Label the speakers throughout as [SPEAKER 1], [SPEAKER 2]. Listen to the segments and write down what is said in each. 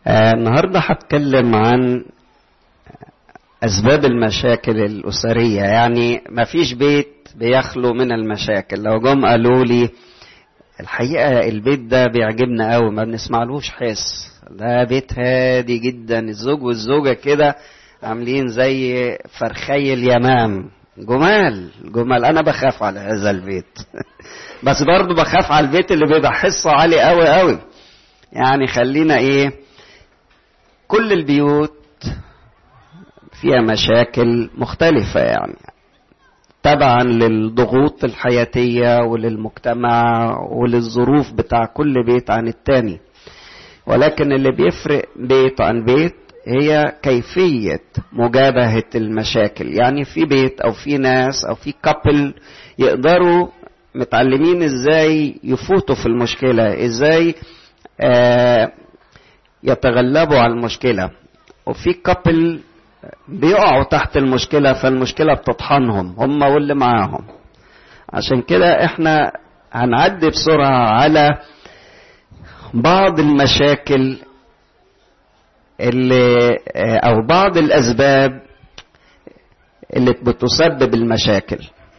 [SPEAKER 1] آه النهارده هتكلم عن اسباب المشاكل الاسريه يعني ما فيش بيت بيخلو من المشاكل لو جم قالوا لي الحقيقه البيت ده بيعجبنا قوي ما بنسمعلوش حس ده بيت هادي جدا الزوج والزوجه كده عاملين زي فرخي اليمام جمال جمال انا بخاف على هذا البيت بس برضه بخاف على البيت اللي بيبقى حصه عالي قوي قوي يعني خلينا ايه كل البيوت فيها مشاكل مختلفة يعني تبعا للضغوط الحياتية وللمجتمع وللظروف بتاع كل بيت عن التاني ولكن اللي بيفرق بيت عن بيت هي كيفية مجابهة المشاكل يعني في بيت أو في ناس أو في كابل يقدروا متعلمين ازاي يفوتوا في المشكلة ازاي آه يتغلبوا على المشكلة وفي كابل بيقعوا تحت المشكلة فالمشكلة بتطحنهم هم واللي معاهم عشان كده احنا هنعدي بسرعة على بعض المشاكل اللي او بعض الاسباب اللي بتسبب المشاكل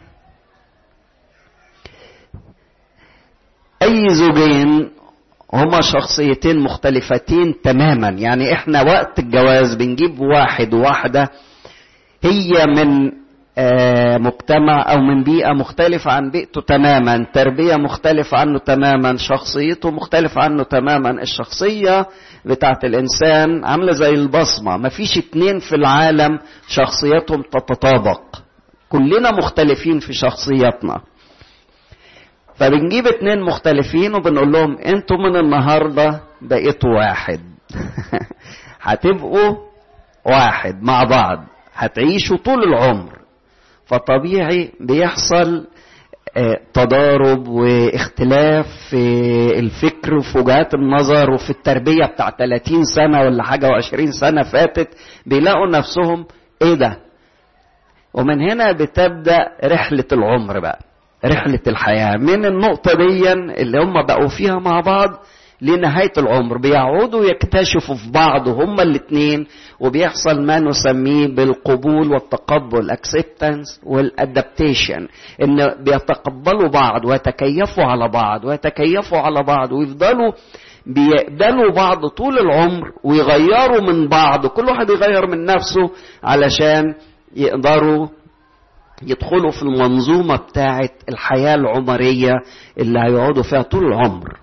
[SPEAKER 1] اي زوجين هما شخصيتين مختلفتين تماما يعني احنا وقت الجواز بنجيب واحد وواحدة هي من آه مجتمع او من بيئة مختلفة عن بيئته تماما تربية مختلفة عنه تماما شخصيته مختلفة عنه تماما الشخصية بتاعت الانسان عاملة زي البصمة مفيش اتنين في العالم شخصيتهم تتطابق كلنا مختلفين في شخصياتنا فبنجيب اتنين مختلفين وبنقول لهم انتوا من النهارده بقيتوا واحد هتبقوا واحد مع بعض هتعيشوا طول العمر فطبيعي بيحصل تضارب واختلاف في الفكر وفي وجهات النظر وفي التربية بتاع 30 سنة ولا حاجة و20 سنة فاتت بيلاقوا نفسهم ايه ده ومن هنا بتبدأ رحلة العمر بقى رحلة الحياة من النقطة دي اللي هم بقوا فيها مع بعض لنهاية العمر بيعودوا يكتشفوا في بعض هما الاتنين وبيحصل ما نسميه بالقبول والتقبل acceptance والادابتيشن ان بيتقبلوا بعض ويتكيفوا على بعض ويتكيفوا على بعض ويفضلوا بيقبلوا بعض طول العمر ويغيروا من بعض كل واحد يغير من نفسه علشان يقدروا يدخلوا في المنظومة بتاعة الحياة العمرية اللي هيقعدوا فيها طول العمر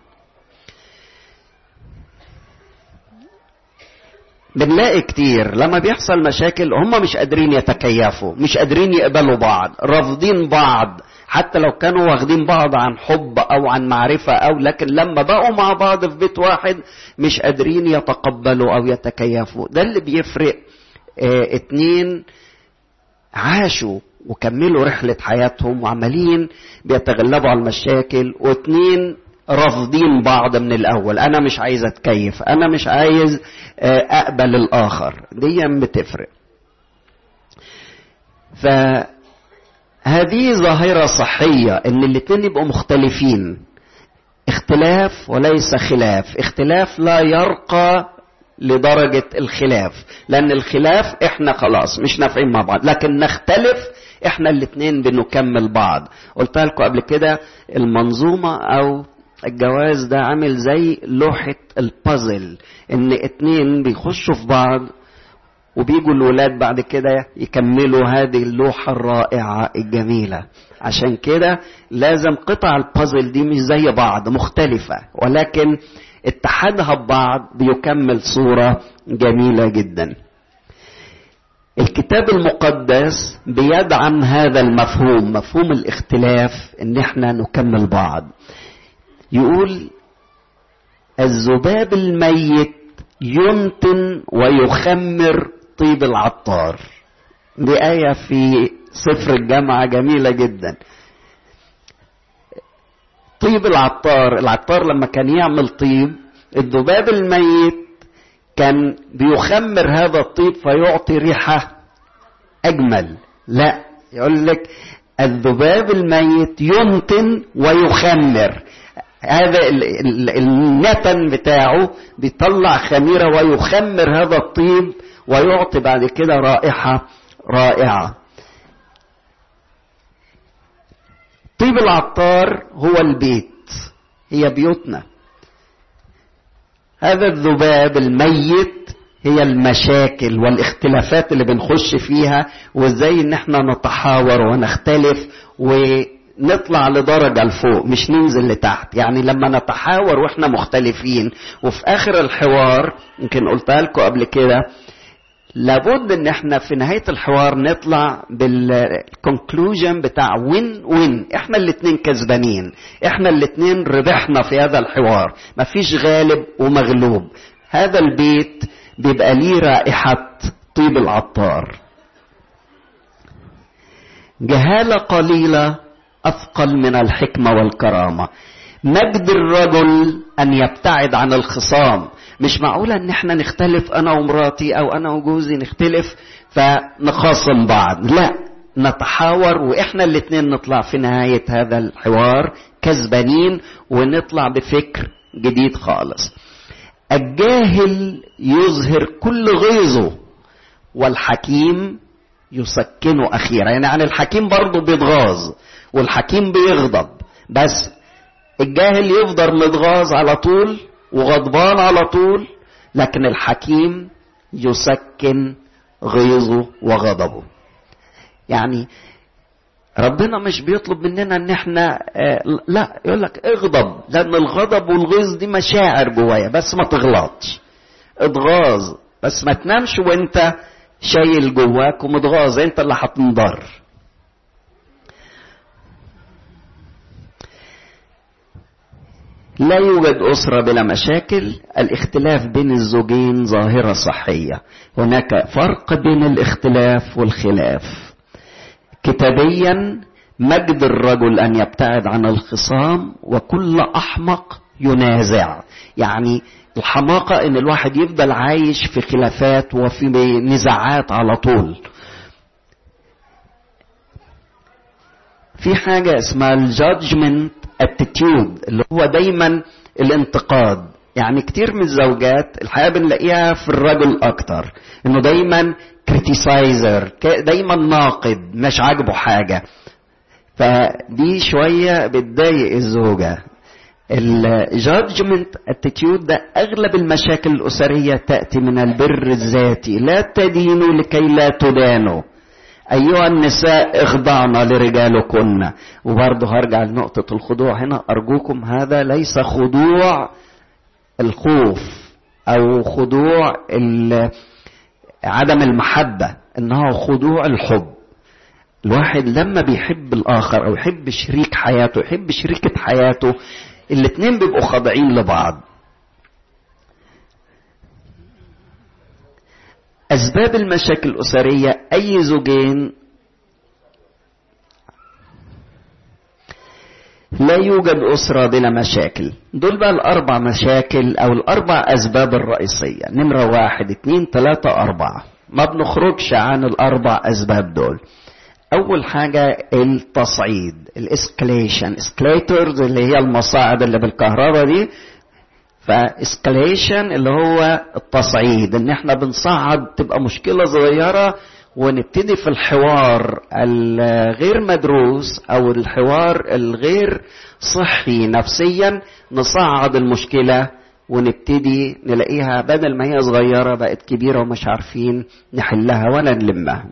[SPEAKER 1] بنلاقي كتير لما بيحصل مشاكل هم مش قادرين يتكيفوا مش قادرين يقبلوا بعض رافضين بعض حتى لو كانوا واخدين بعض عن حب او عن معرفة او لكن لما بقوا مع بعض في بيت واحد مش قادرين يتقبلوا او يتكيفوا ده اللي بيفرق اه اتنين عاشوا وكملوا رحلة حياتهم وعمالين بيتغلبوا على المشاكل واتنين رافضين بعض من الأول أنا مش عايز أتكيف أنا مش عايز أقبل الآخر دي بتفرق فهذه ظاهرة صحية إن الاتنين يبقوا مختلفين اختلاف وليس خلاف اختلاف لا يرقى لدرجة الخلاف لأن الخلاف احنا خلاص مش نافعين مع بعض لكن نختلف احنا الاتنين بنكمل بعض قلت لكم قبل كده المنظومة او الجواز ده عامل زي لوحة البازل ان اتنين بيخشوا في بعض وبيجوا الولاد بعد كده يكملوا هذه اللوحة الرائعة الجميلة عشان كده لازم قطع البازل دي مش زي بعض مختلفة ولكن اتحادها ببعض بيكمل صورة جميلة جدا الكتاب المقدس بيدعم هذا المفهوم مفهوم الاختلاف ان احنا نكمل بعض يقول الذباب الميت ينتن ويخمر طيب العطار دي آية في سفر الجامعة جميلة جدا طيب العطار العطار لما كان يعمل طيب الذباب الميت كان بيخمر هذا الطيب فيعطي ريحة أجمل لا يقول لك الذباب الميت ينتن ويخمر هذا النتن بتاعه بيطلع خميره ويخمر هذا الطيب ويعطي بعد كده رائحه رائعه طيب العطار هو البيت هي بيوتنا هذا الذباب الميت هي المشاكل والاختلافات اللي بنخش فيها وازاي ان احنا نتحاور ونختلف ونطلع لدرجة لفوق مش ننزل لتحت يعني لما نتحاور واحنا مختلفين وفي اخر الحوار يمكن قلتها لكم قبل كده لابد ان احنا في نهايه الحوار نطلع بالكونكلوجن بتاع وين وين احنا الاتنين كسبانين احنا الاتنين ربحنا في هذا الحوار مفيش غالب ومغلوب هذا البيت بيبقى ليه رائحه طيب العطار جهاله قليله اثقل من الحكمه والكرامه مجد الرجل ان يبتعد عن الخصام مش معقوله ان احنا نختلف انا ومراتي او انا وجوزي نختلف فنخاصم بعض لا نتحاور واحنا الاتنين نطلع في نهايه هذا الحوار كسبانين ونطلع بفكر جديد خالص الجاهل يظهر كل غيظه والحكيم يسكنه اخيرا يعني, يعني الحكيم برضه بيتغاظ والحكيم بيغضب بس الجاهل يفضل متغاظ على طول وغضبان على طول لكن الحكيم يسكن غيظه وغضبه يعني ربنا مش بيطلب مننا ان احنا آه لا يقول لك اغضب لان الغضب والغيظ دي مشاعر جوايا بس ما تغلطش اتغاظ بس ما تنامش وانت شايل جواك ومتغاظ انت اللي هتنضر لا يوجد أسرة بلا مشاكل الاختلاف بين الزوجين ظاهرة صحية هناك فرق بين الاختلاف والخلاف كتابيا مجد الرجل أن يبتعد عن الخصام وكل أحمق ينازع يعني الحماقة ان الواحد يفضل عايش في خلافات وفي نزاعات على طول في حاجة اسمها الجادجمنت اتيتيود اللي هو دايما الانتقاد يعني كتير من الزوجات الحقيقة بنلاقيها في الرجل اكتر انه دايما كريتيسايزر دايما ناقد مش عاجبه حاجة فدي شوية بتضايق الزوجة الجادجمنت اتيتيود ده اغلب المشاكل الاسريه تاتي من البر الذاتي لا تدينوا لكي لا تدانوا ايها النساء اخضعنا لرجالكن وبرضه هرجع لنقطه الخضوع هنا ارجوكم هذا ليس خضوع الخوف او خضوع عدم المحبه انه خضوع الحب الواحد لما بيحب الاخر او يحب شريك حياته يحب شريكه حياته الاتنين بيبقوا خاضعين لبعض أسباب المشاكل الأسرية أي زوجين لا يوجد أسرة بلا مشاكل دول بقى الأربع مشاكل أو الأربع أسباب الرئيسية نمرة واحد اتنين تلاتة أربعة ما بنخرجش عن الأربع أسباب دول اول حاجه التصعيد الاسكليشن اسكليتورز اللي هي المصاعد اللي بالكهرباء دي فاسكليشن اللي هو التصعيد ان احنا بنصعد تبقى مشكله صغيره ونبتدي في الحوار الغير مدروس او الحوار الغير صحي نفسيا نصعد المشكله ونبتدي نلاقيها بدل ما هي صغيره بقت كبيره ومش عارفين نحلها ولا نلمها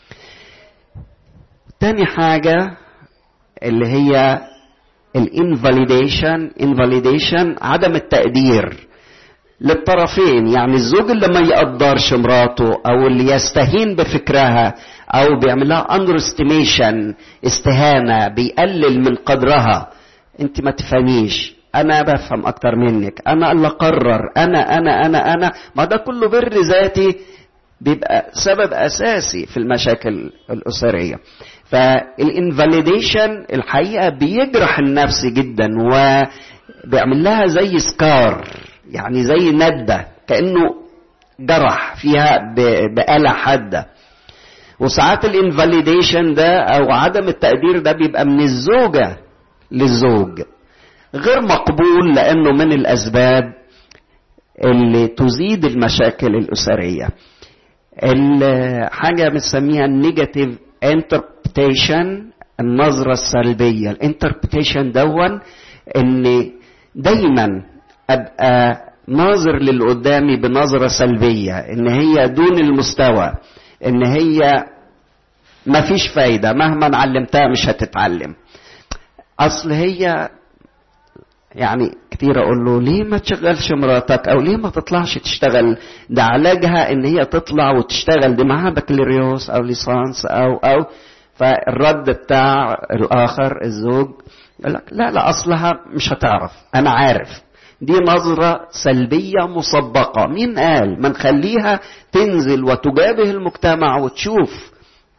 [SPEAKER 1] تاني حاجة اللي هي الانفاليديشن انفاليديشن عدم التقدير للطرفين يعني الزوج اللي ما يقدرش مراته او اللي يستهين بفكرها او بيعمل لها underestimation استهانة بيقلل من قدرها انت ما تفهميش انا بفهم اكتر منك انا اللي اقرر انا انا انا انا ما ده كله بر ذاتي بيبقى سبب اساسي في المشاكل الاسريه فالانفاليديشن الحقيقه بيجرح النفس جدا وبيعمل لها زي سكار يعني زي ندة كأنه جرح فيها بآلة حادة وساعات الانفاليديشن ده أو عدم التقدير ده بيبقى من الزوجة للزوج غير مقبول لانه من الاسباب اللي تزيد المشاكل الاسريه الحاجه بنسميها النيجاتيف انتربريتيشن النظره السلبيه الانتربريتيشن دون ان دايما ابقى ناظر للي قدامي بنظره سلبيه ان هي دون المستوى ان هي ما فيش فايده مهما علمتها مش هتتعلم اصل هي يعني كتير اقول له ليه ما تشغلش مراتك او ليه ما تطلعش تشتغل ده علاجها ان هي تطلع وتشتغل دي معاها بكالوريوس او ليسانس او او فالرد بتاع الاخر الزوج يقول لك لا لا اصلها مش هتعرف انا عارف دي نظرة سلبية مسبقة مين قال ما نخليها تنزل وتجابه المجتمع وتشوف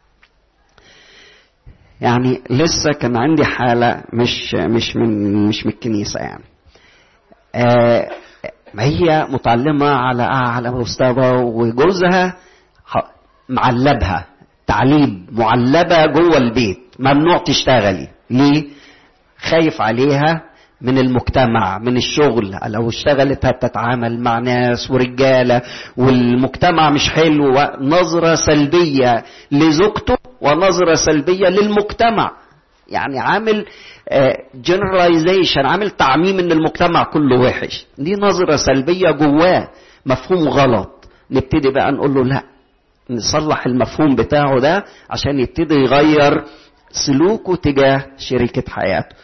[SPEAKER 1] يعني لسه كان عندي حالة مش مش من مش من الكنيسة يعني آه هي متعلمة على أعلى مستوى وجوزها معلبها تعليب معلبة جوه البيت ممنوع تشتغلي ليه؟ خايف عليها من المجتمع من الشغل لو اشتغلت هتتعامل مع ناس ورجالة والمجتمع مش حلو نظرة سلبية لزوجته ونظرة سلبية للمجتمع يعني عامل جنراليزيشن عامل تعميم ان المجتمع كله وحش دي نظرة سلبية جواه مفهوم غلط نبتدي بقى نقول له لا نصلح المفهوم بتاعه ده عشان يبتدي يغير سلوكه تجاه شريكة حياته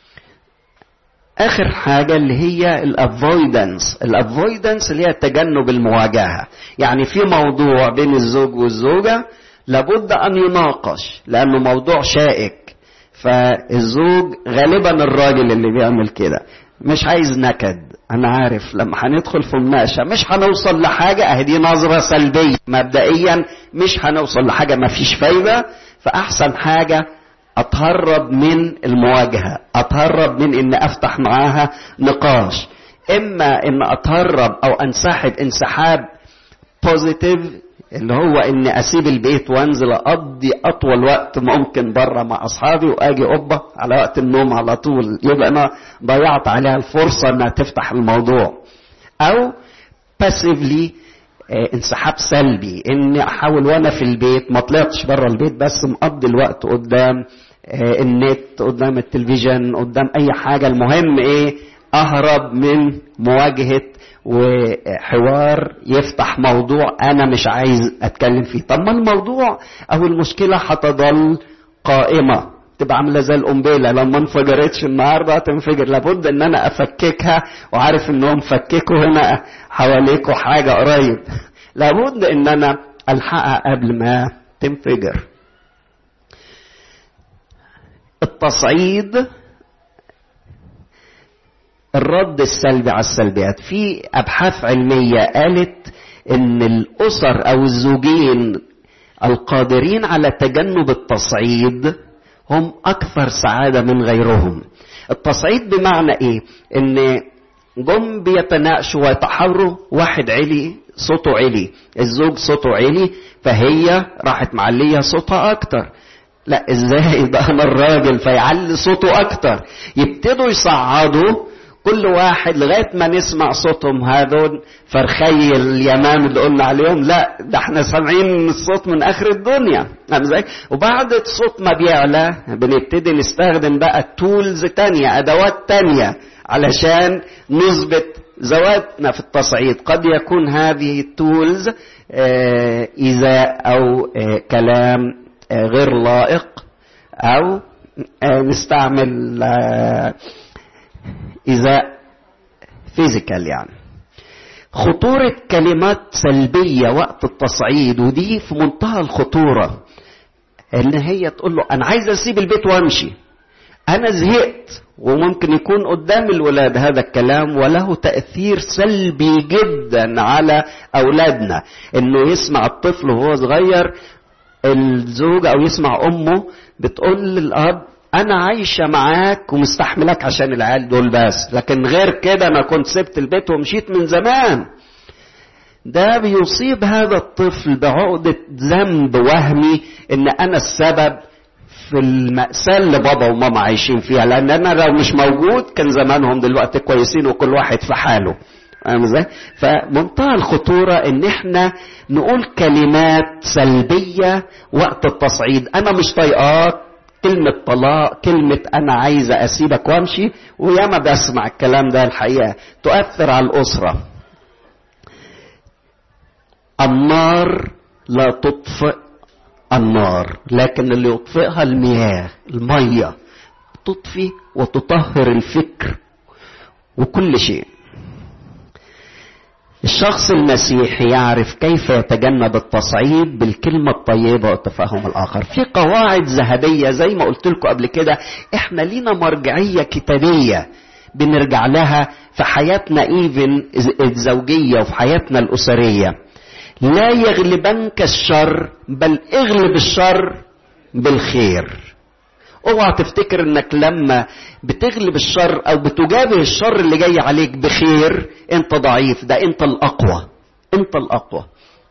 [SPEAKER 1] اخر حاجة اللي هي الافويدنس الافويدنس اللي هي تجنب المواجهة يعني في موضوع بين الزوج والزوجة لابد ان يناقش لانه موضوع شائك فالزوج غالبا الراجل اللي بيعمل كده مش عايز نكد انا عارف لما هندخل في مناقشه مش هنوصل لحاجه اهي دي نظره سلبيه مبدئيا مش هنوصل لحاجه ما فيش فايده فاحسن حاجه اتهرب من المواجهه اتهرب من ان افتح معاها نقاش اما ان اتهرب او انسحب انسحاب بوزيتيف اللي هو ان اسيب البيت وانزل اقضي اطول وقت ممكن بره مع اصحابي واجي قبه على وقت النوم على طول يبقى انا ضيعت عليها الفرصه انها تفتح الموضوع او باسيفلي انسحاب سلبي اني احاول وانا في البيت ما طلعتش بره البيت بس مقضي الوقت قدام النت قدام التلفزيون قدام اي حاجه المهم ايه اهرب من مواجهه وحوار يفتح موضوع انا مش عايز اتكلم فيه طب ما الموضوع او المشكله هتضل قائمه تبقى عامله زي القنبله لو ما انفجرتش النهارده هتنفجر لابد ان انا افككها وعارف انهم فككوا هنا حواليكوا حاجه قريب لابد ان انا الحقها قبل ما تنفجر التصعيد الرد السلبي على السلبيات في ابحاث علميه قالت ان الاسر او الزوجين القادرين على تجنب التصعيد هم اكثر سعاده من غيرهم التصعيد بمعنى ايه ان جم بيتناقشوا ويتحاوروا واحد علي صوته علي الزوج صوته علي فهي راحت معليه صوتها اكتر لا ازاي ده انا الراجل فيعلي صوته اكتر يبتدوا يصعدوا كل واحد لغايه ما نسمع صوتهم هذول فرخي اليمام اللي قلنا عليهم لا ده احنا سامعين الصوت من اخر الدنيا ازاي وبعد الصوت ما بيعلى بنبتدي نستخدم بقى تولز تانية ادوات تانية علشان نثبت ذواتنا في التصعيد قد يكون هذه التولز ايذاء او كلام غير لائق او نستعمل إذا فيزيكال يعني خطورة كلمات سلبية وقت التصعيد ودي في منتهى الخطورة ان هي تقول له انا عايز اسيب البيت وامشي انا زهقت وممكن يكون قدام الولاد هذا الكلام وله تأثير سلبي جدا على اولادنا انه يسمع الطفل وهو صغير الزوج او يسمع امه بتقول للاب انا عايشه معاك ومستحملك عشان العيال دول بس لكن غير كده انا كنت سبت البيت ومشيت من زمان ده بيصيب هذا الطفل بعقدة ذنب وهمي ان انا السبب في المأساة اللي بابا وماما عايشين فيها لأن أنا لو مش موجود كان زمانهم دلوقتي كويسين وكل واحد في حاله فاهم ازاي؟ فمنتهى الخطورة إن إحنا نقول كلمات سلبية وقت التصعيد، أنا مش طايقاك، كلمة طلاق، كلمة أنا عايزة أسيبك وأمشي، وياما بسمع الكلام ده الحقيقة، تؤثر على الأسرة. النار لا تطفئ النار لكن اللي يطفئها المياه المية تطفي وتطهر الفكر وكل شيء الشخص المسيحي يعرف كيف يتجنب التصعيد بالكلمة الطيبة والتفاهم الآخر في قواعد ذهبية زي ما قلت لكم قبل كده احنا لينا مرجعية كتابية بنرجع لها في حياتنا ايفن الزوجية وفي حياتنا الأسرية لا يغلبنك الشر بل اغلب الشر بالخير اوعى تفتكر انك لما بتغلب الشر او بتجابه الشر اللي جاي عليك بخير انت ضعيف ده انت الاقوى انت الاقوى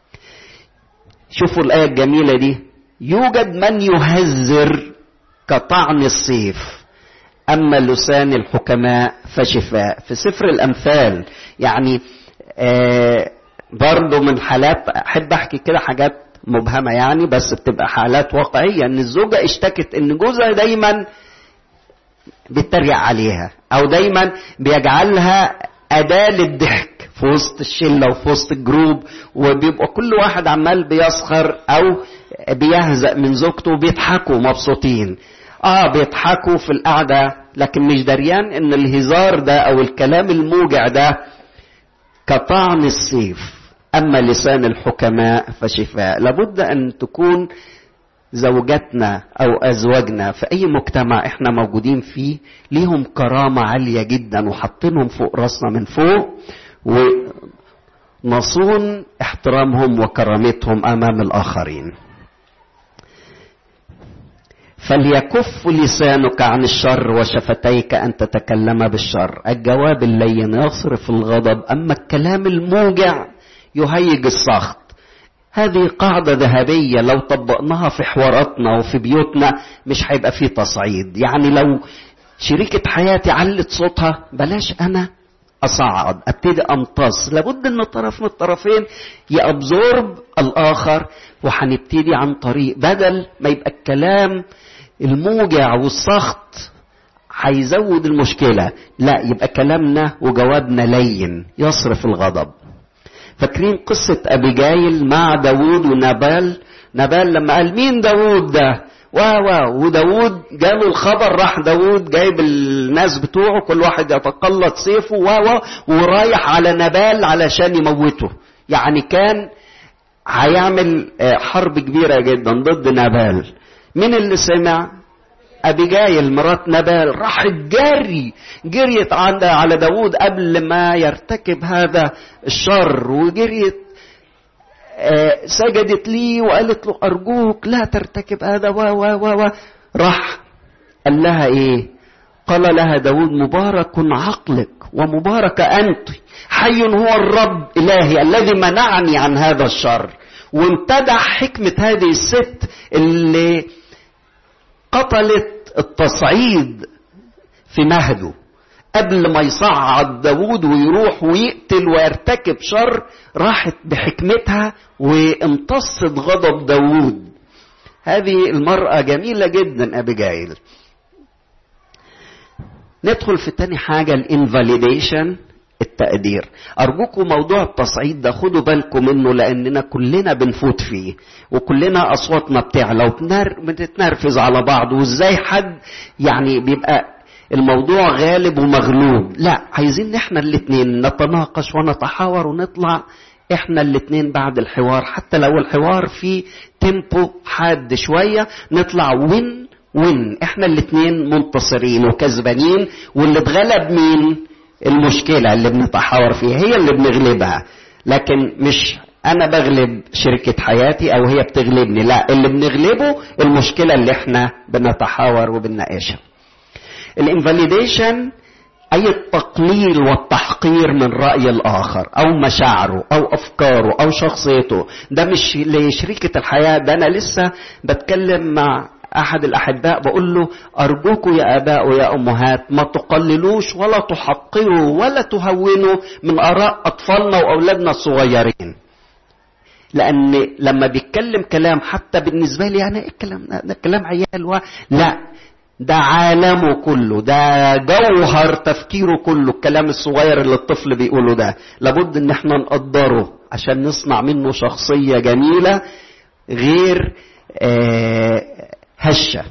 [SPEAKER 1] شوفوا الايه الجميله دي يوجد من يهذر كطعن السيف اما لسان الحكماء فشفاء في سفر الامثال يعني آه برضه من حالات احب احكي كده حاجات مبهمه يعني بس بتبقى حالات واقعيه ان الزوجه اشتكت ان جوزها دايما بيتريق عليها او دايما بيجعلها اداه للضحك في وسط الشله وفي وسط الجروب وبيبقى كل واحد عمال بيسخر او بيهزأ من زوجته وبيضحكوا مبسوطين اه بيضحكوا في القعده لكن مش دريان ان الهزار ده او الكلام الموجع ده كطعن السيف أما لسان الحكماء فشفاء لابد أن تكون زوجاتنا أو أزواجنا في أي مجتمع إحنا موجودين فيه ليهم كرامة عالية جدا وحاطينهم فوق راسنا من فوق ونصون احترامهم وكرامتهم أمام الآخرين فليكف لسانك عن الشر وشفتيك أن تتكلم بالشر الجواب اللين يصرف الغضب أما الكلام الموجع يهيج السخط هذه قاعدة ذهبية لو طبقناها في حواراتنا وفي بيوتنا مش هيبقى فيه تصعيد يعني لو شريكة حياتي علت صوتها بلاش أنا أصعد أبتدي أمتص لابد أن طرف من الطرفين يأبزورب الآخر وهنبتدي عن طريق بدل ما يبقى الكلام الموجع والسخط هيزود المشكلة لا يبقى كلامنا وجوابنا لين يصرف الغضب فاكرين قصة أبيجايل مع داوود ونبال نبال لما قال مين داوود ده وا وا وداوود جاله الخبر راح داوود جايب الناس بتوعه كل واحد يتقلد سيفه وا وا ورايح على نبال علشان يموته يعني كان هيعمل حرب كبيرة جدا ضد نبال مين اللي سمع أبيجايل مرات نبال راحت جري جريت على داود قبل ما يرتكب هذا الشر وجريت سجدت لي وقالت له أرجوك لا ترتكب هذا و و و و راح قال لها إيه قال لها داود مبارك عقلك ومبارك أنت حي هو الرب إلهي الذي منعني عن هذا الشر وامتدح حكمة هذه الست اللي قتلت التصعيد في مهده قبل ما يصعد داود ويروح ويقتل ويرتكب شر راحت بحكمتها وامتصت غضب داود هذه المرأة جميلة جدا أبيجايل ندخل في تاني حاجة الانفاليديشن التقدير أرجوكم موضوع التصعيد ده خدوا بالكم منه لأننا كلنا بنفوت فيه وكلنا أصواتنا بتعلى وبنتنرفز على بعض وإزاي حد يعني بيبقى الموضوع غالب ومغلوب لا عايزين احنا الاتنين نتناقش ونتحاور ونطلع احنا الاتنين بعد الحوار حتى لو الحوار فيه تيمبو حاد شوية نطلع وين وين احنا الاتنين منتصرين وكسبانين واللي اتغلب مين المشكلة اللي بنتحاور فيها هي اللي بنغلبها لكن مش أنا بغلب شركة حياتي أو هي بتغلبني لا اللي بنغلبه المشكلة اللي احنا بنتحاور وبنناقشها الانفاليديشن أي التقليل والتحقير من رأي الآخر أو مشاعره أو أفكاره أو شخصيته ده مش لشريكة الحياة ده أنا لسه بتكلم مع احد الاحباء بقول له ارجوكوا يا اباء ويا امهات ما تقللوش ولا تحقروا ولا تهونوا من اراء اطفالنا واولادنا الصغيرين لان لما بيتكلم كلام حتى بالنسبه لي يعني ايه الكلام ده كلام عيال و... لا ده عالمه كله ده جوهر تفكيره كله الكلام الصغير اللي الطفل بيقوله ده لابد ان احنا نقدره عشان نصنع منه شخصيه جميله غير آه هشه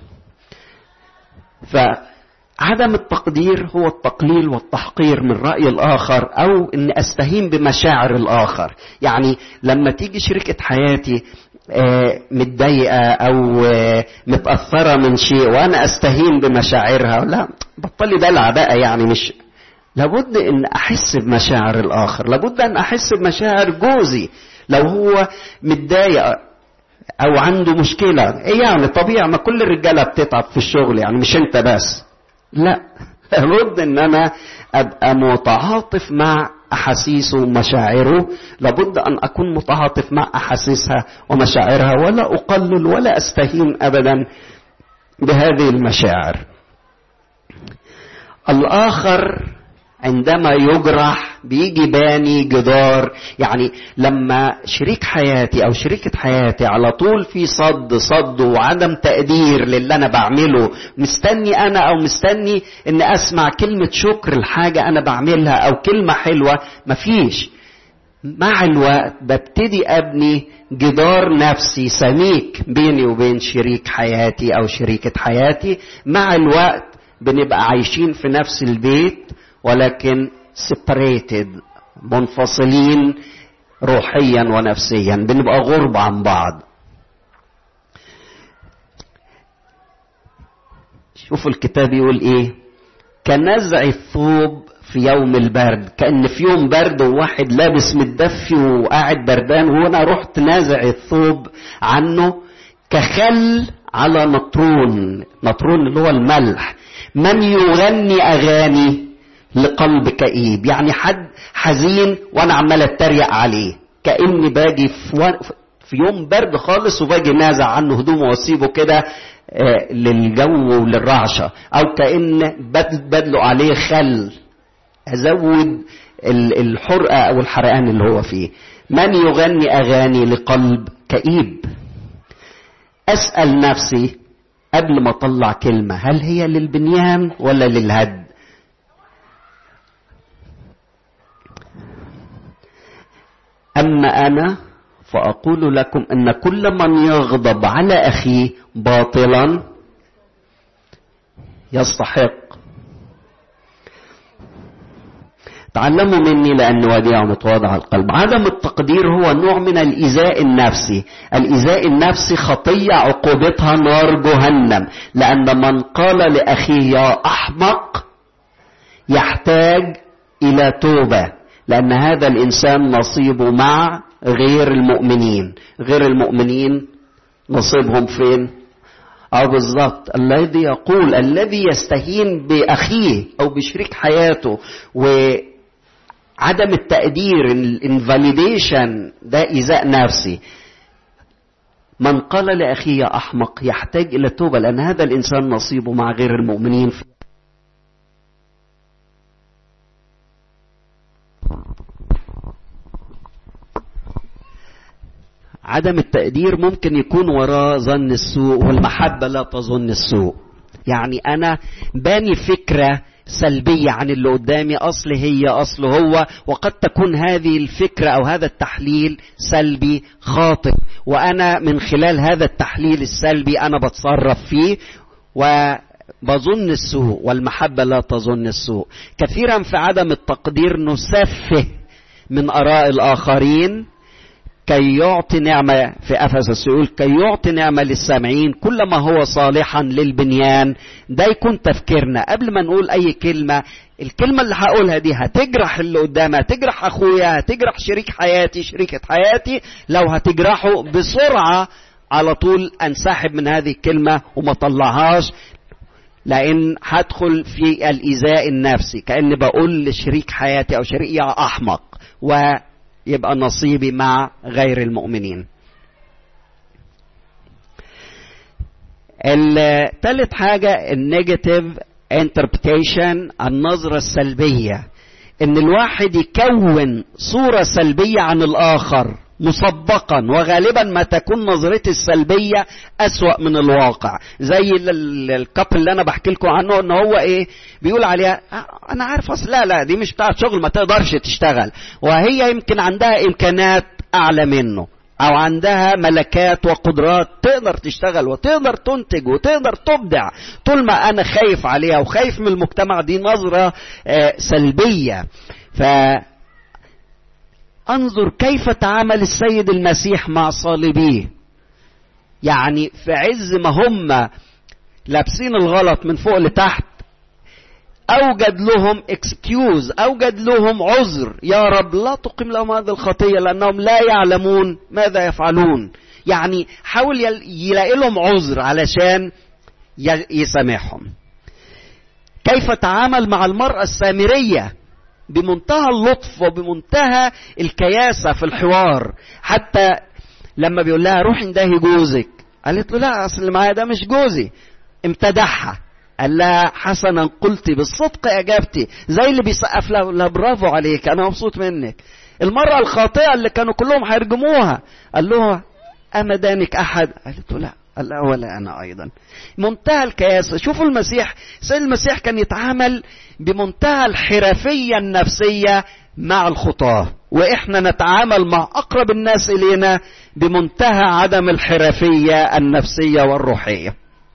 [SPEAKER 1] فعدم التقدير هو التقليل والتحقير من راي الاخر او ان استهين بمشاعر الاخر يعني لما تيجي شركه حياتي متضايقه او متاثره من شيء وانا استهين بمشاعرها لا بطلي دلع بقى يعني مش لابد ان احس بمشاعر الاخر لابد ان احس بمشاعر جوزي لو هو متضايق او عنده مشكله ايه يعني طبيعي ما كل الرجاله بتتعب في الشغل يعني مش انت بس لا لابد ان انا ابقى متعاطف مع احاسيسه ومشاعره لابد ان اكون متعاطف مع احاسيسها ومشاعرها ولا اقلل ولا استهين ابدا بهذه المشاعر الاخر عندما يجرح بيجي باني جدار يعني لما شريك حياتي او شريكة حياتي على طول في صد صد وعدم تقدير للي انا بعمله مستني انا او مستني ان اسمع كلمة شكر لحاجة انا بعملها او كلمة حلوة مفيش مع الوقت ببتدي ابني جدار نفسي سميك بيني وبين شريك حياتي او شريكة حياتي مع الوقت بنبقى عايشين في نفس البيت ولكن separated منفصلين روحيا ونفسيا بنبقى غرب عن بعض شوفوا الكتاب يقول ايه كنزع الثوب في يوم البرد كأن في يوم برد وواحد لابس متدفي وقاعد بردان وانا رحت نازع الثوب عنه كخل على نطرون نطرون اللي هو الملح من يغني اغاني لقلب كئيب يعني حد حزين وانا عمال اتريق عليه كاني باجي في, في يوم برد خالص وباجي نازع عنه هدومه واسيبه كده للجو وللرعشه او كان بدلق عليه خل ازود الحرقه او الحرقان اللي هو فيه من يغني اغاني لقلب كئيب اسال نفسي قبل ما اطلع كلمه هل هي للبنيان ولا للهد أما أنا فأقول لكم أن كل من يغضب على أخيه باطلا يستحق تعلموا مني لأن وديع متواضع القلب عدم التقدير هو نوع من الإيذاء النفسي الإيذاء النفسي خطية عقوبتها نار جهنم لأن من قال لأخيه يا أحمق يحتاج إلى توبة لأن هذا الإنسان نصيبه مع غير المؤمنين غير المؤمنين نصيبهم فين اه بالظبط الذي يقول الذي يستهين باخيه او بشريك حياته وعدم التقدير الانفاليديشن ده ايذاء نفسي من قال لاخيه يا احمق يحتاج الى توبه لان هذا الانسان نصيبه مع غير المؤمنين في عدم التقدير ممكن يكون وراه ظن السوء والمحبة لا تظن السوء يعني أنا باني فكرة سلبية عن اللي قدامي أصل هي أصل هو وقد تكون هذه الفكرة أو هذا التحليل سلبي خاطئ وأنا من خلال هذا التحليل السلبي أنا بتصرف فيه و بظن السوء والمحبة لا تظن السوء كثيرا في عدم التقدير نسفه من آراء الآخرين كي يعطي نعمة في أفسس يقول كي يعطي نعمة للسامعين كل ما هو صالحا للبنيان ده يكون تفكيرنا قبل ما نقول أي كلمة الكلمة اللي هقولها دي هتجرح اللي قدامها هتجرح أخويا هتجرح شريك حياتي شريكة حياتي لو هتجرحه بسرعة على طول أنسحب من هذه الكلمة وما طلعهاش لأن هدخل في الإيذاء النفسي كأني بقول لشريك حياتي أو شريك يا أحمق و يبقى نصيبي مع غير المؤمنين الثالث حاجة النيجاتيف انتربريتيشن النظرة السلبية ان الواحد يكون صورة سلبية عن الاخر مسبقا وغالبا ما تكون نظرتي السلبية أسوأ من الواقع زي الكابل اللي أنا بحكي لكم عنه إن هو إيه بيقول عليها أنا عارف أصل لا لا دي مش بتاعت شغل ما تقدرش تشتغل وهي يمكن عندها إمكانات أعلى منه أو عندها ملكات وقدرات تقدر تشتغل وتقدر تنتج وتقدر تبدع طول ما أنا خايف عليها وخايف من المجتمع دي نظرة سلبية ف انظر كيف تعامل السيد المسيح مع صالبيه يعني في عز ما هم لابسين الغلط من فوق لتحت اوجد لهم اكسكيوز اوجد لهم عذر يا رب لا تقيم لهم هذه الخطيه لانهم لا يعلمون ماذا يفعلون يعني حاول يلاقي لهم عذر علشان يسامحهم كيف تعامل مع المراه السامريه بمنتهى اللطف وبمنتهى الكياسة في الحوار حتى لما بيقول لها روحي اندهي جوزك قالت له لا اصل اللي معايا ده مش جوزي امتدحها قال لها حسنا قلتي بالصدق اجابتي زي اللي بيسقف لها لا برافو عليك انا مبسوط منك المرأة الخاطئة اللي كانوا كلهم هيرجموها قال له أما دانك أحد قالت له لا قال لا ولا أنا أيضا منتهى الكياسة شوفوا المسيح سيد المسيح كان يتعامل بمنتهى الحرفية النفسية مع الخطاة وإحنا نتعامل مع أقرب الناس إلينا بمنتهى عدم الحرفية النفسية والروحية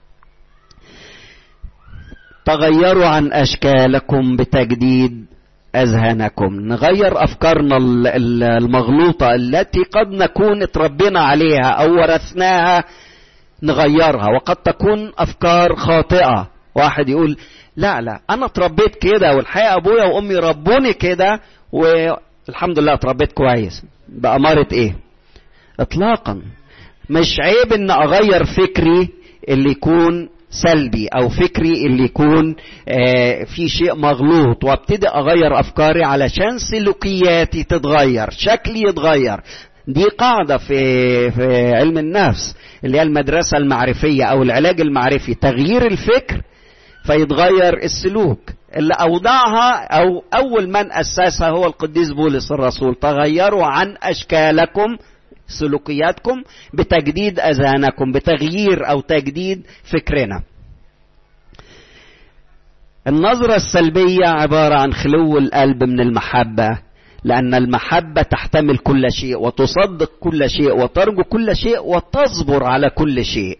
[SPEAKER 1] تغيروا عن أشكالكم بتجديد أذهانكم نغير أفكارنا المغلوطة التي قد نكون اتربينا عليها أو ورثناها نغيرها وقد تكون أفكار خاطئة واحد يقول لا لا أنا اتربيت كده والحقيقة أبويا وأمي ربوني كده والحمد لله اتربيت كويس بأمارة إيه إطلاقا مش عيب إن أغير فكري اللي يكون سلبي او فكري اللي يكون آه في شيء مغلوط وابتدي اغير افكاري علشان سلوكياتي تتغير شكلي يتغير دي قاعدة في, في علم النفس اللي هي المدرسة المعرفية أو العلاج المعرفي تغيير الفكر فيتغير السلوك اللي أوضعها أو أول من أسسها هو القديس بولس الرسول تغيروا عن أشكالكم سلوكياتكم بتجديد اذهانكم بتغيير او تجديد فكرنا النظرة السلبية عبارة عن خلو القلب من المحبة لأن المحبة تحتمل كل شيء وتصدق كل شيء وترجو كل شيء وتصبر على كل شيء.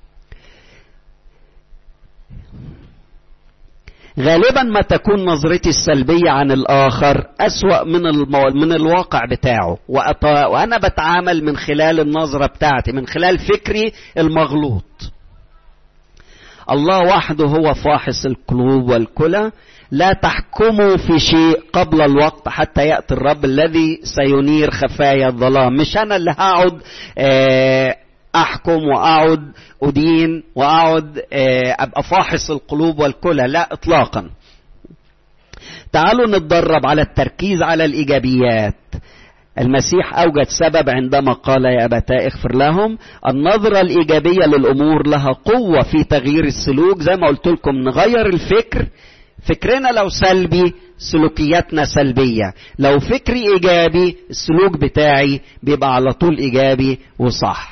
[SPEAKER 1] غالبا ما تكون نظرتي السلبية عن الآخر أسوأ من المو... من الواقع بتاعه وأط... وأنا بتعامل من خلال النظرة بتاعتي من خلال فكري المغلوط الله وحده هو فاحص القلوب والكلى لا تحكموا في شيء قبل الوقت حتى يأتي الرب الذي سينير خفايا الظلام مش أنا اللي هقعد آه احكم واقعد ادين واقعد ابقى فاحص القلوب والكلى لا اطلاقا تعالوا نتدرب على التركيز على الايجابيات المسيح اوجد سبب عندما قال يا ابتاه اغفر لهم النظره الايجابيه للامور لها قوه في تغيير السلوك زي ما قلت لكم نغير الفكر فكرنا لو سلبي سلوكياتنا سلبية لو فكري إيجابي السلوك بتاعي بيبقى على طول إيجابي وصح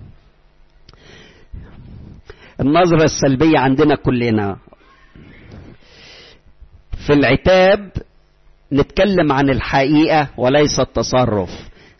[SPEAKER 1] النظرة السلبية عندنا كلنا في العتاب نتكلم عن الحقيقة وليس التصرف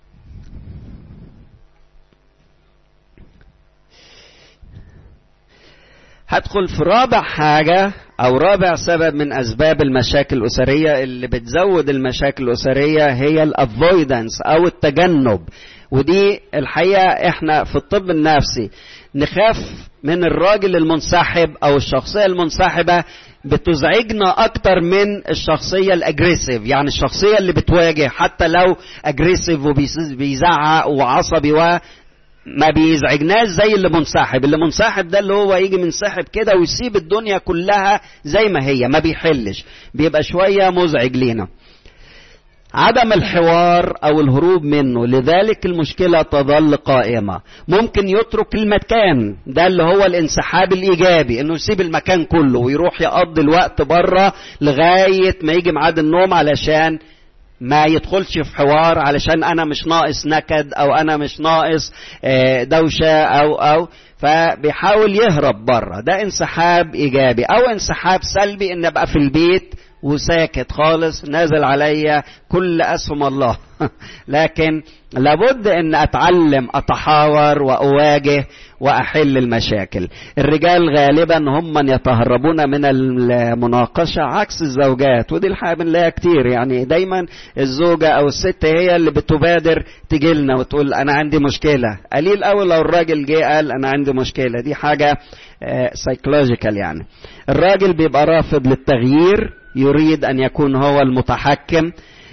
[SPEAKER 1] هدخل في رابع حاجة أو رابع سبب من أسباب المشاكل الأسرية اللي بتزود المشاكل الأسرية هي الافويدنس أو التجنب ودي الحقيقة احنا في الطب النفسي نخاف من الراجل المنسحب أو الشخصية المنسحبة بتزعجنا أكتر من الشخصية الأجريسيف يعني الشخصية اللي بتواجه حتى لو أجريسيف وبيزعق وعصبي و ما بيزعجناش زي اللي منسحب اللي منسحب ده اللي هو يجي منسحب كده ويسيب الدنيا كلها زي ما هي ما بيحلش بيبقى شوية مزعج لينا عدم الحوار او الهروب منه لذلك المشكله تظل قائمه ممكن يترك المكان ده اللي هو الانسحاب الايجابي انه يسيب المكان كله ويروح يقضي الوقت بره لغايه ما يجي ميعاد النوم علشان ما يدخلش في حوار علشان انا مش ناقص نكد او انا مش ناقص دوشه او او فبيحاول يهرب بره ده انسحاب ايجابي او انسحاب سلبي ان ابقى في البيت وساكت خالص نازل عليا كل اسهم الله لكن لابد ان اتعلم اتحاور واواجه واحل المشاكل الرجال غالبا هم من يتهربون من المناقشه عكس الزوجات ودي الحقيقه بنلاقيها كتير يعني دايما الزوجه او الست هي اللي بتبادر تجي لنا وتقول انا عندي مشكله قليل قوي لو الراجل جه قال انا عندي مشكله دي حاجه سايكولوجيكال يعني الراجل بيبقى رافض للتغيير يريد ان يكون هو المتحكم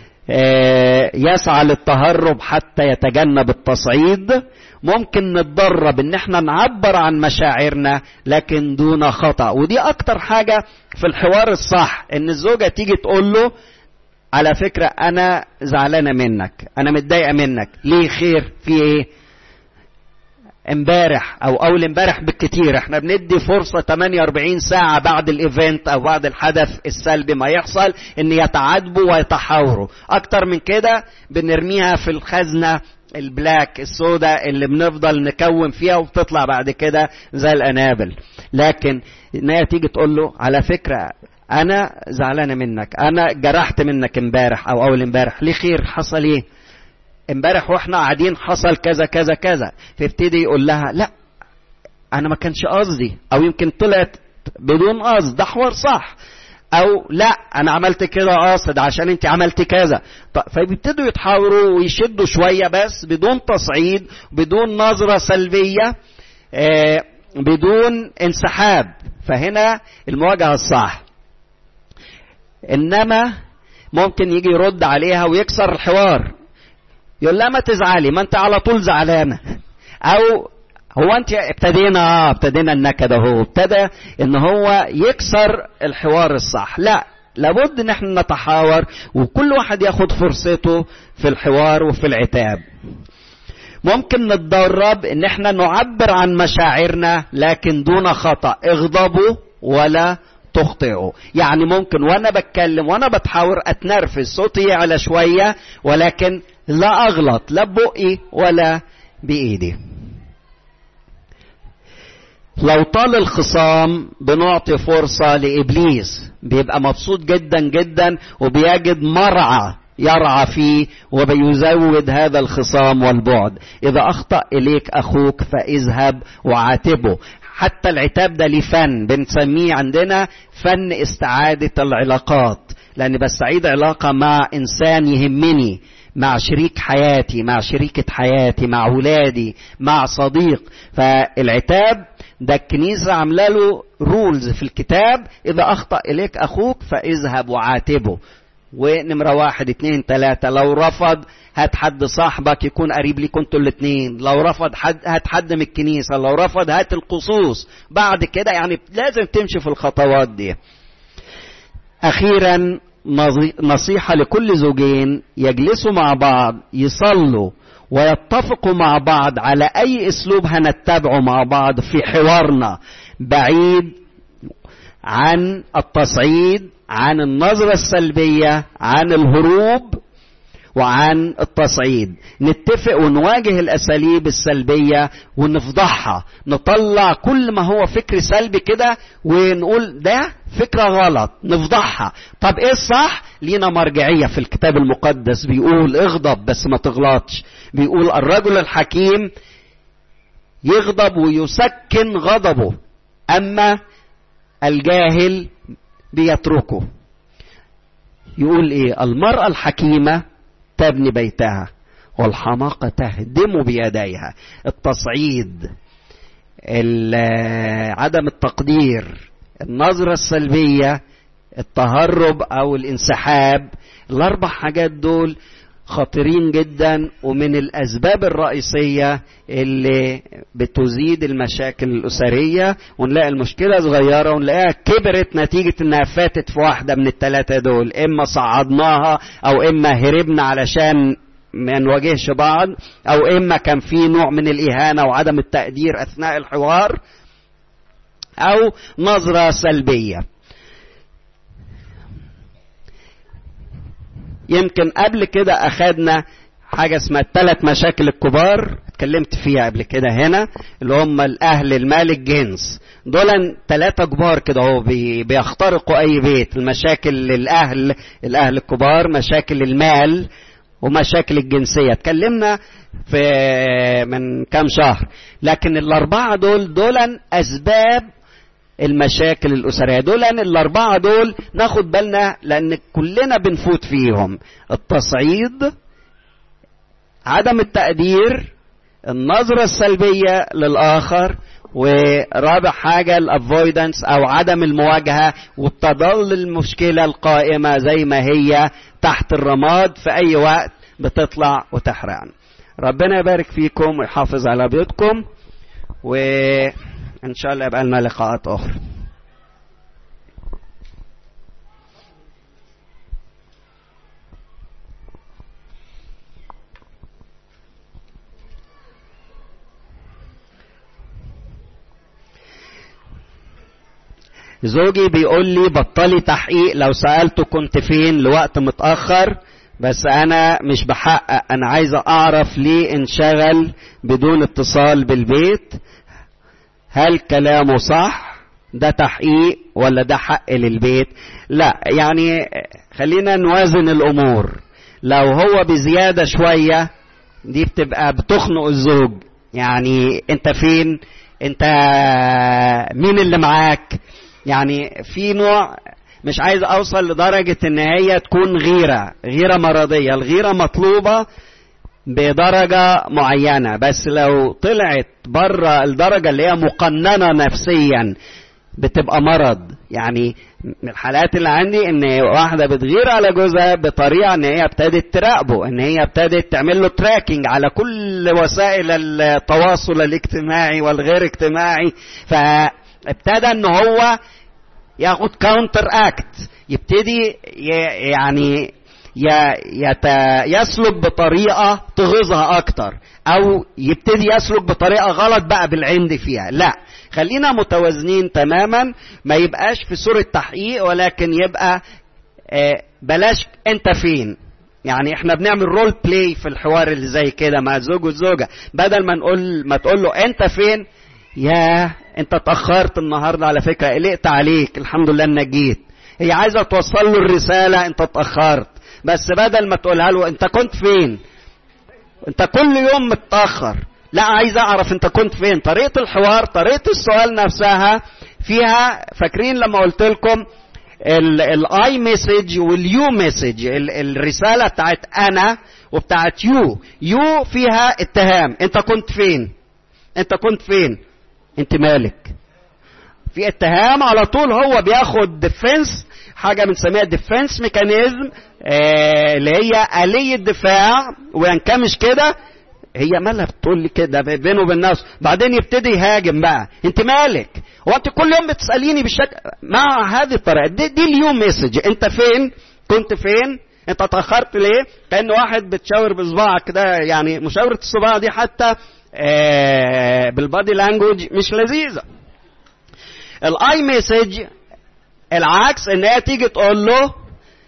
[SPEAKER 1] يسعى للتهرب حتى يتجنب التصعيد ممكن نتدرب ان احنا نعبر عن مشاعرنا لكن دون خطا ودي اكتر حاجه في الحوار الصح ان الزوجه تيجي تقول له على فكره انا زعلانه منك انا متضايقه منك ليه خير في ايه امبارح او اول امبارح بالكتير احنا بندي فرصه 48 ساعه بعد الايفنت او بعد الحدث السلبي ما يحصل ان يتعاتبوا ويتحاوروا اكتر من كده بنرميها في الخزنه البلاك السوداء اللي بنفضل نكون فيها وبتطلع بعد كده زي الانابل لكن ان هي تيجي تقول له على فكره انا زعلانه منك انا جرحت منك امبارح او اول امبارح ليه خير حصل ايه امبارح واحنا قاعدين حصل كذا كذا كذا فيبتدي يقول لها لا انا ما كانش قصدي او يمكن طلعت بدون قصد ده حوار صح او لا انا عملت كده قاصد عشان انت عملت كذا فبيبتدوا يتحاوروا ويشدوا شويه بس بدون تصعيد بدون نظره سلبيه آه بدون انسحاب فهنا المواجهه الصح انما ممكن يجي يرد عليها ويكسر الحوار يقول لها ما تزعلي ما انت على طول زعلانه او هو انت ابتدينا اه ابتدينا النكد اهو ابتدى ان هو يكسر الحوار الصح لا لابد ان احنا نتحاور وكل واحد ياخد فرصته في الحوار وفي العتاب ممكن نتدرب ان احنا نعبر عن مشاعرنا لكن دون خطا اغضبوا ولا تخطئوا يعني ممكن وانا بتكلم وانا بتحاور اتنرفز صوتي يعلى شويه ولكن لا اغلط لا ببقي ولا بايدي لو طال الخصام بنعطي فرصة لإبليس بيبقى مبسوط جدا جدا وبيجد مرعى يرعى فيه وبيزود هذا الخصام والبعد إذا أخطأ إليك أخوك فاذهب وعاتبه حتى العتاب ده ليه فن بنسميه عندنا فن استعادة العلاقات لأني بستعيد علاقة مع إنسان يهمني مع شريك حياتي مع شريكة حياتي مع ولادي مع صديق فالعتاب ده الكنيسة عاملة له رولز في الكتاب إذا أخطأ إليك أخوك فاذهب وعاتبه ونمرة واحد اتنين تلاتة لو رفض هات حد صاحبك يكون قريب ليك انتوا الاتنين لو رفض حد هات حد من الكنيسة لو رفض هات القصوص بعد كده يعني لازم تمشي في الخطوات دي أخيرا نصيحة لكل زوجين يجلسوا مع بعض يصلوا ويتفقوا مع بعض على أي أسلوب هنتبعه مع بعض في حوارنا بعيد عن التصعيد عن النظرة السلبية عن الهروب وعن التصعيد نتفق ونواجه الاساليب السلبيه ونفضحها نطلع كل ما هو فكر سلبي كده ونقول ده فكره غلط نفضحها طب ايه الصح لينا مرجعيه في الكتاب المقدس بيقول اغضب بس ما تغلطش بيقول الرجل الحكيم يغضب ويسكن غضبه اما الجاهل بيتركه يقول ايه المراه الحكيمه تبني بيتها والحماقة تهدم بيديها التصعيد عدم التقدير النظرة السلبية التهرب أو الانسحاب الأربع حاجات دول خطيرين جدا ومن الاسباب الرئيسيه اللي بتزيد المشاكل الاسريه ونلاقي المشكله صغيره ونلاقيها كبرت نتيجه انها فاتت في واحده من الثلاثه دول اما صعدناها او اما هربنا علشان ما نواجهش بعض او اما كان في نوع من الاهانه وعدم التقدير اثناء الحوار او نظره سلبيه يمكن قبل كده اخدنا حاجه اسمها الثلاث مشاكل الكبار اتكلمت فيها قبل كده هنا اللي هم الاهل المال الجنس دول ثلاثة كبار كده اهو بيخترقوا اي بيت المشاكل الاهل الاهل الكبار مشاكل المال ومشاكل الجنسية اتكلمنا في من كام شهر لكن الأربعة دول دول أسباب المشاكل الأسرية دول الأربعة دول ناخد بالنا لأن كلنا بنفوت فيهم التصعيد عدم التقدير النظرة السلبية للآخر ورابع حاجة الافويدنس او عدم المواجهة وتظل المشكلة القائمة زي ما هي تحت الرماد في اي وقت بتطلع وتحرقنا ربنا يبارك فيكم ويحافظ على بيوتكم وان شاء الله يبقى لنا لقاءات اخرى زوجي بيقول لي بطلي تحقيق لو سألته كنت فين لوقت متأخر بس أنا مش بحقق أنا عايز أعرف ليه انشغل بدون اتصال بالبيت هل كلامه صح ده تحقيق ولا ده حق للبيت لا يعني خلينا نوازن الأمور لو هو بزيادة شوية دي بتبقى بتخنق الزوج يعني انت فين انت مين اللي معاك يعني في نوع مش عايز اوصل لدرجة ان هي تكون غيرة غيرة مرضية الغيرة مطلوبة بدرجة معينة بس لو طلعت بره الدرجة اللي هي مقننة نفسيا بتبقى مرض يعني من الحالات اللي عندي ان واحدة بتغير على جوزها بطريقة ان هي ابتدت تراقبه ان هي ابتدت تعمل له تراكنج على كل وسائل التواصل الاجتماعي والغير اجتماعي فابتدى ان هو ياخد كاونتر اكت يبتدي يعني يسلك بطريقة تغيظها أكتر أو يبتدي يسلك بطريقة غلط بقى بالعند فيها لا خلينا متوازنين تماما ما يبقاش في صورة تحقيق ولكن يبقى بلاش أنت فين يعني احنا بنعمل رول بلاي في الحوار اللي زي كده مع الزوج والزوجة بدل ما نقول ما تقول له انت فين يا انت اتأخرت النهاردة على فكرة قلقت عليك الحمد لله انك جيت هي عايزة توصل له الرسالة انت اتأخرت بس بدل ما تقولها له انت كنت فين انت كل يوم متأخر لا عايز اعرف انت كنت فين طريقة الحوار طريقة السؤال نفسها فيها فاكرين لما قلت لكم الاي مسج واليو مسج الرسالة بتاعت انا وبتاعت يو يو فيها اتهام انت كنت فين انت كنت فين انت مالك في اتهام على طول هو بياخد ديفنس حاجة بنسميها ديفنس ميكانيزم آه اللي هي آلية دفاع وينكمش كده هي مالها بتقول لي كده بينه وبين الناس بعدين يبتدي يهاجم بقى انت مالك هو انت كل يوم بتساليني بالشكل مع هذه الطريقه دي, دي اليوم مسج انت فين كنت فين انت اتاخرت ليه كان واحد بتشاور بصباعك ده يعني مشاوره الصباع دي حتى آه بالبادي لانجوج مش لذيذه الاي مسج العكس ان هي تيجي تقول له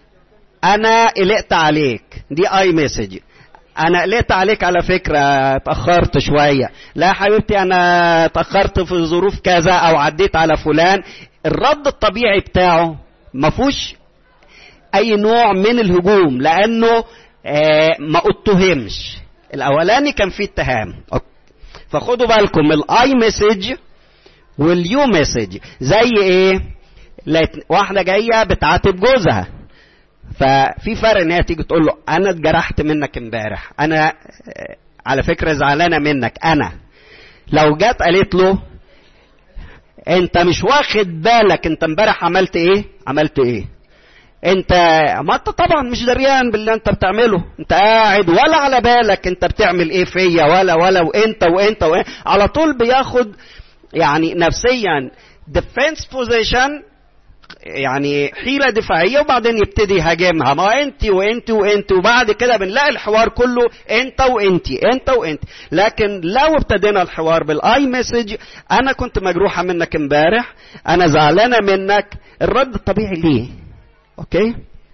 [SPEAKER 1] انا قلقت عليك دي اي مسج انا قلقت عليك على فكرة اتأخرت شوية لا حبيبتي انا اتأخرت في ظروف كذا او عديت على فلان الرد الطبيعي بتاعه ما فيهوش اي نوع من الهجوم لانه آه ما اتهمش الاولاني كان فيه اتهام فخدوا بالكم الاي مسج واليو مسج زي ايه واحده جايه بتعاتب جوزها ففي فرق ان هي تيجي تقول له انا اتجرحت منك امبارح انا على فكره زعلانه منك انا لو جت قالت له انت مش واخد بالك انت امبارح عملت ايه عملت ايه انت ما انت طبعا مش دريان باللي انت بتعمله انت قاعد ولا على بالك انت بتعمل ايه فيا ولا ولا وانت وانت وانت على طول بياخد يعني نفسيا defense position يعني حيلة دفاعية وبعدين يبتدي يهاجمها ما انت وانت وانت وبعد كده بنلاقي الحوار كله انت وانت انت وانت لكن لو ابتدينا الحوار بالاي مسج انا كنت مجروحة منك امبارح انا زعلانة منك الرد الطبيعي ليه اوكي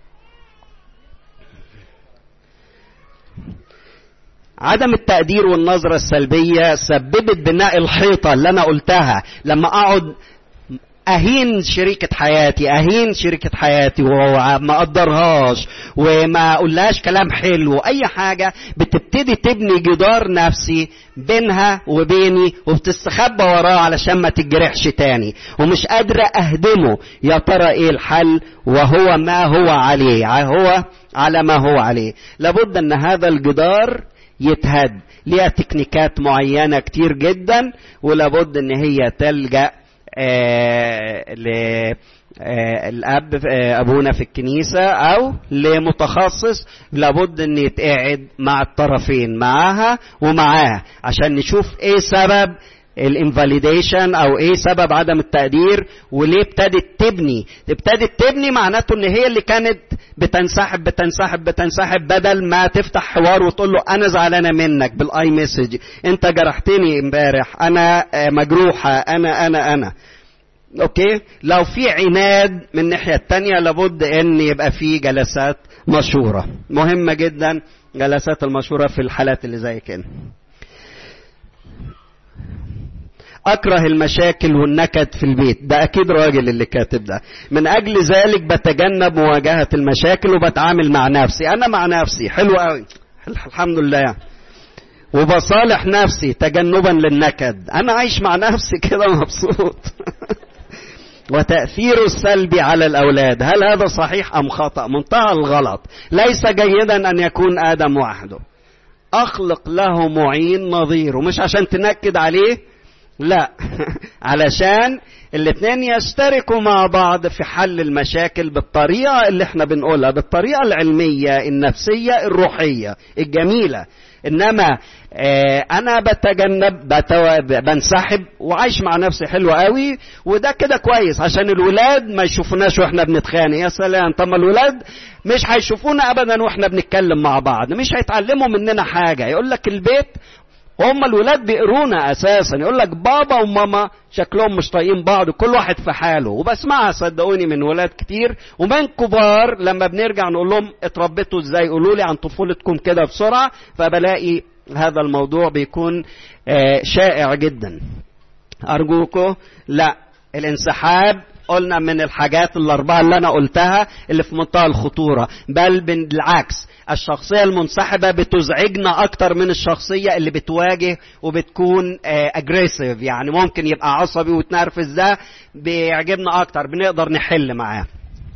[SPEAKER 1] عدم التقدير والنظرة السلبية سببت بناء الحيطة اللي أنا قلتها لما أقعد اهين شريكة حياتي اهين شريكة حياتي وما اقدرهاش وما اقولهاش كلام حلو اي حاجة بتبتدي تبني جدار نفسي بينها وبيني وبتستخبى وراه علشان ما تتجرحش تاني ومش قادرة اهدمه يا ترى ايه الحل وهو ما هو عليه هو على ما هو عليه لابد ان هذا الجدار يتهد ليها تكنيكات معينة كتير جدا ولابد ان هي تلجأ آه للاب آه ابونا في الكنيسه او لمتخصص لابد ان يتقعد مع الطرفين معاها ومعاه عشان نشوف ايه سبب الانفاليديشن او ايه سبب عدم التقدير وليه ابتدت تبني ابتدت تبني معناته ان هي اللي كانت بتنسحب بتنسحب بتنسحب بدل ما تفتح حوار وتقول له انا زعلانه منك بالاي مسج انت جرحتني امبارح انا مجروحه انا انا انا اوكي لو في عناد من الناحيه الثانيه لابد ان يبقى في جلسات مشوره مهمه جدا جلسات المشوره في الحالات اللي زي كده اكره المشاكل والنكد في البيت ده اكيد راجل اللي كاتب ده من اجل ذلك بتجنب مواجهه المشاكل وبتعامل مع نفسي انا مع نفسي حلو قوي الحمد لله وبصالح نفسي تجنبا للنكد انا عايش مع نفسي كده مبسوط وتأثيره السلبي على الأولاد هل هذا صحيح أم خطأ منتهى الغلط ليس جيدا أن يكون آدم وحده أخلق له معين نظير ومش عشان تنكد عليه لا علشان الاثنين يشتركوا مع بعض في حل المشاكل بالطريقة اللي احنا بنقولها بالطريقة العلمية النفسية الروحية الجميلة انما اه انا بتجنب بتو... بنسحب وعايش مع نفسي حلو قوي وده كده كويس عشان الولاد ما يشوفوناش واحنا بنتخانق يا سلام طب ما الولاد مش هيشوفونا ابدا واحنا بنتكلم مع بعض مش هيتعلموا مننا حاجه يقول لك البيت هم الولاد بيقرونا اساسا يقول لك بابا وماما شكلهم مش طايقين بعض كل واحد في حاله وبسمعها صدقوني من ولاد كتير ومن كبار لما بنرجع نقول لهم اتربيتوا ازاي قولوا لي عن طفولتكم كده بسرعه فبلاقي هذا الموضوع بيكون شائع جدا ارجوكم لا الانسحاب قلنا من الحاجات الأربعة اللي أنا قلتها اللي في منتهى الخطورة بل بالعكس الشخصية المنسحبة بتزعجنا أكتر من الشخصية اللي بتواجه وبتكون أجريسيف يعني ممكن يبقى عصبي وتنرفز ده بيعجبنا أكتر بنقدر نحل معاه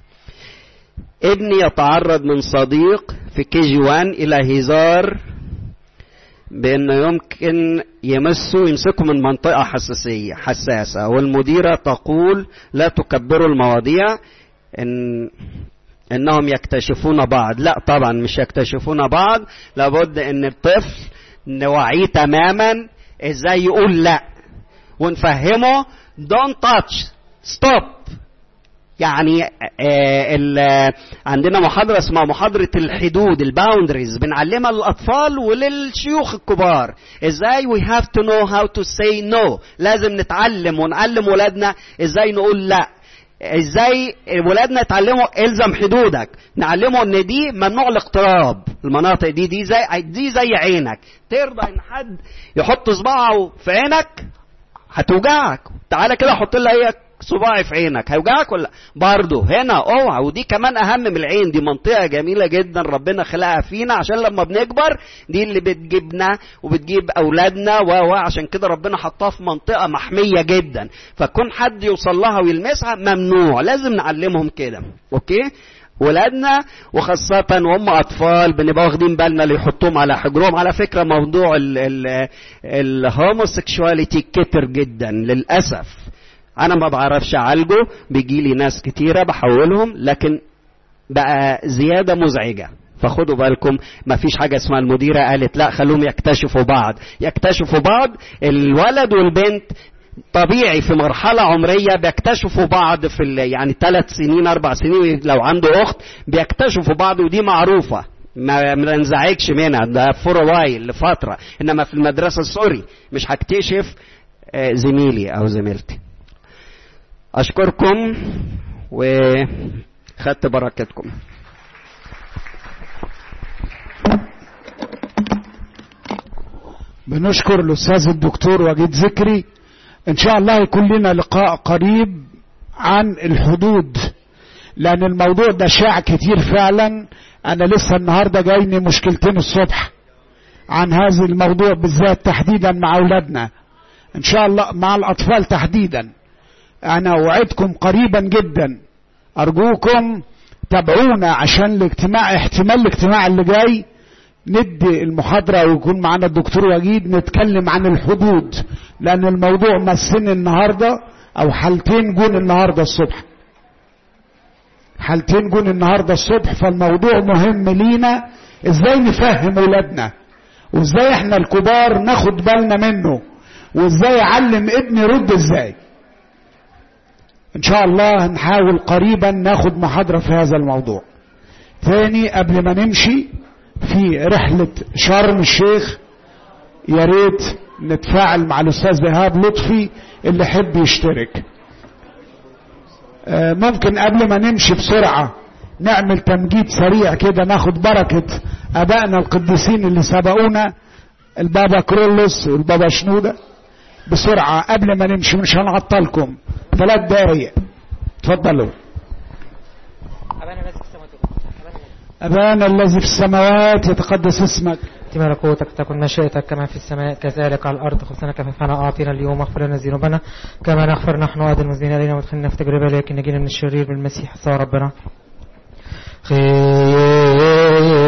[SPEAKER 1] ابني يتعرض من صديق في كي جي 1 إلى هزار بأنه يمكن يمسوا يمسكوا من منطقة حساسية حساسة والمديرة تقول لا تكبروا المواضيع إن إنهم يكتشفون بعض لا طبعا مش يكتشفون بعض لابد إن الطفل نوعيه تماما إزاي يقول لا ونفهمه don't touch stop يعني آه عندنا محاضرة اسمها محاضرة الحدود الباوندريز بنعلمها للأطفال وللشيوخ الكبار ازاي we have to know how to say no لازم نتعلم ونعلم ولادنا ازاي نقول لا ازاي ولادنا يتعلموا الزم حدودك نعلمه ان دي ممنوع الاقتراب المناطق دي دي زي دي زي عينك ترضى ان حد يحط صباعه في عينك هتوجعك تعالى كده حط لها هي صباعي في عينك هيوجعك ولا برضه هنا اوعى ودي كمان اهم من العين دي منطقه جميله جدا ربنا خلقها فينا عشان لما بنكبر دي اللي بتجيبنا وبتجيب اولادنا و عشان كده ربنا حطها في منطقه محميه جدا فكون حد يوصل لها ويلمسها ممنوع لازم نعلمهم كده اوكي ولادنا وخاصة وهم أطفال بنبقى واخدين بالنا اللي يحطوهم على حجرهم على فكرة موضوع الهوموسيكشواليتي كتر جدا للأسف انا ما بعرفش اعالجه بيجي لي ناس كتيره بحولهم لكن بقى زياده مزعجه فخدوا بالكم ما فيش حاجة اسمها المديرة قالت لا خلوهم يكتشفوا بعض يكتشفوا بعض الولد والبنت طبيعي في مرحلة عمرية بيكتشفوا بعض في يعني ثلاث سنين أربع سنين لو عنده أخت بيكتشفوا بعض ودي معروفة ما ننزعجش منها ده فور وايل لفترة إنما في المدرسة سوري مش هكتشف زميلي أو زميلتي أشكركم وخدت بركتكم
[SPEAKER 2] بنشكر الأستاذ الدكتور وجيد ذكري إن شاء الله يكون لنا لقاء قريب عن الحدود لأن الموضوع ده شاع كتير فعلا أنا لسه النهاردة جايني مشكلتين الصبح عن هذا الموضوع بالذات تحديدا مع أولادنا إن شاء الله مع الأطفال تحديدا أنا أوعدكم قريبا جدا أرجوكم تابعونا عشان الاجتماع احتمال الاجتماع اللي جاي ندي المحاضرة ويكون معانا الدكتور وجيد نتكلم عن الحدود لأن الموضوع مسني النهاردة أو حالتين جون النهاردة الصبح حالتين جون النهاردة الصبح فالموضوع مهم لينا ازاي نفهم ولادنا وازاي احنا الكبار ناخد بالنا منه وازاي اعلم ابني يرد ازاي ان شاء الله نحاول قريبا ناخد محاضرة في هذا الموضوع تاني قبل ما نمشي في رحلة شرم الشيخ يا ريت نتفاعل مع الاستاذ ايهاب لطفي اللي يحب يشترك ممكن قبل ما نمشي بسرعة نعمل تمجيد سريع كده ناخد بركة ابائنا القديسين اللي سبقونا البابا كرولوس والبابا شنودة بسرعة قبل ما نمشي مش هنعطلكم ثلاث دقايق اتفضلوا أبانا الذي في السماوات يتقدس اسمك
[SPEAKER 3] تأتي ملكوتك تكن مشيئتك كما في السماء كذلك على الأرض خبزنا كفافنا أعطينا اليوم اغفر لنا ذنوبنا كما نغفر نحن أيضا المذنبين علينا وادخلنا في تجربة لكن نجينا من الشرير بالمسيح صار ربنا خير